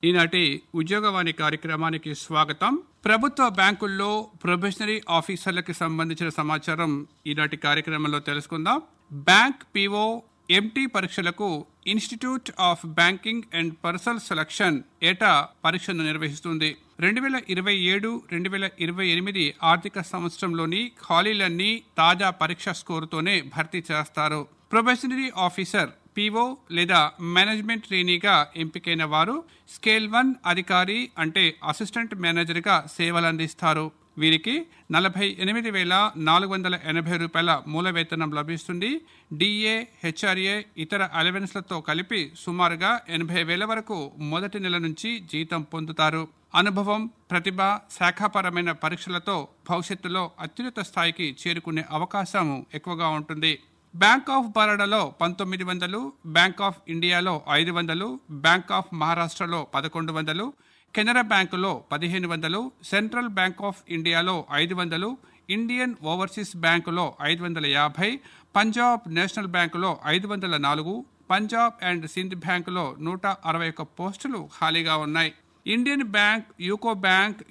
ఈనాటి ఉద్యోగవాణి కార్యక్రమానికి స్వాగతం ప్రభుత్వ బ్యాంకుల్లో ప్రొబేషనరీ ఆఫీసర్లకు సంబంధించిన సమాచారం ఈనాటి కార్యక్రమంలో తెలుసుకుందాం బ్యాంక్ పిఓ ఎంటీ పరీక్షలకు institute of banking and personnel selection ఏటా పరీక్షను నిర్వహిస్తుంది రెండు వేల ఇరవై ఏడు రెండు వేల ఇరవై ఎనిమిది ఆర్థిక సంవత్సరంలోని ఖాళీలన్నీ తాజా పరీక్ష స్కోరుతోనే భర్తీ చేస్తారు ప్రొబేషనరీ ఆఫీసర్ పీఓ లేదా మేనేజ్మెంట్ ట్రైనీగా ఎంపికైన వారు స్కేల్ వన్ అధికారి అంటే అసిస్టెంట్ మేనేజర్గా సేవలందిస్తారు వీరికి నలభై ఎనిమిది వేల నాలుగు వందల ఎనభై రూపాయల మూల వేతనం లభిస్తుంది డిఏ హెచ్ఆర్ఏ ఇతర అలవెన్స్లతో కలిపి సుమారుగా ఎనభై వేల వరకు మొదటి నెల నుంచి జీతం పొందుతారు అనుభవం ప్రతిభ శాఖాపరమైన పరీక్షలతో భవిష్యత్తులో అత్యున్నత స్థాయికి చేరుకునే అవకాశం ఎక్కువగా ఉంటుంది బ్యాంక్ ఆఫ్ బరోడాలో పంతొమ్మిది వందలు బ్యాంక్ ఆఫ్ ఇండియాలో ఐదు వందలు బ్యాంక్ ఆఫ్ మహారాష్ట్రలో పదకొండు వందలు కెనరా బ్యాంకులో పదిహేను వందలు సెంట్రల్ బ్యాంక్ ఆఫ్ ఇండియాలో ఐదు వందలు ఇండియన్ ఓవర్సీస్ బ్యాంకులో ఐదు వందల యాభై పంజాబ్ నేషనల్ బ్యాంకులో ఐదు వందల నాలుగు పంజాబ్ అండ్ సింధ్ బ్యాంకులో నూట అరవై ఒక్క పోస్టులు ఖాళీగా ఉన్నాయి ఇండియన్ బ్యాంక్ యూకో బ్యాంక్